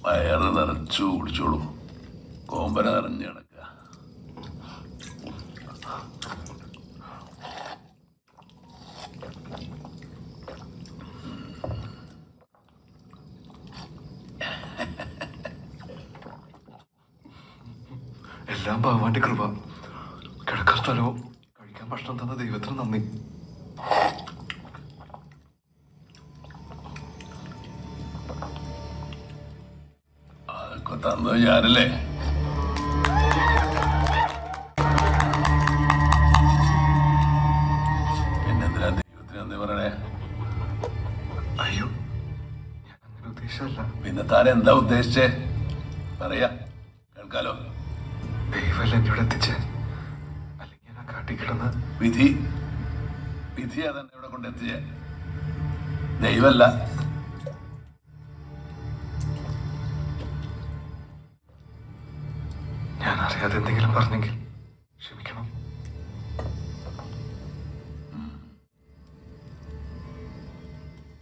വയറ് നിറച്ചു കുടിച്ചോളൂ കോമ്പര നിറഞ്ഞു കിടക്കുക എല്ലാം ഭഗവാന്റെ കൃപ കിടക്കാൻ സ്ഥലവും കഴിക്കാൻ ഭക്ഷണം തന്ന ദൈവത്തിന് നന്ദി അതൊക്കെ തന്നത് ഞാനല്ലേ പിന്നെന്തിനാ ദൈവത്തിന് നന്ദി പറയണേ അയ്യോ ഞാൻ അങ്ങനെ ഉദ്ദേശമല്ല പിന്നെ താൻ എന്താ ഉദ്ദേശിച്ചേ പറയാ കേൾക്കാലോ ദൈവമല്ല എന്നോട് എത്തിച്ച് അല്ലെങ്കിൽ ഞാൻ ആ കാട്ടിക്കിടന്ന് വിധി വിധി അതെന്നെ ഇവിടെ കൊണ്ടെത്തിയേ ദൈവല്ല ഞാൻ അറിയാതെ എന്തെങ്കിലും പറഞ്ഞെങ്കിൽ ക്ഷമിക്കണം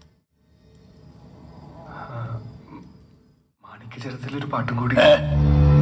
ആ, മാണിക്യചരത്തിൽ ഒരു പാട്ടും കൂടി ഏ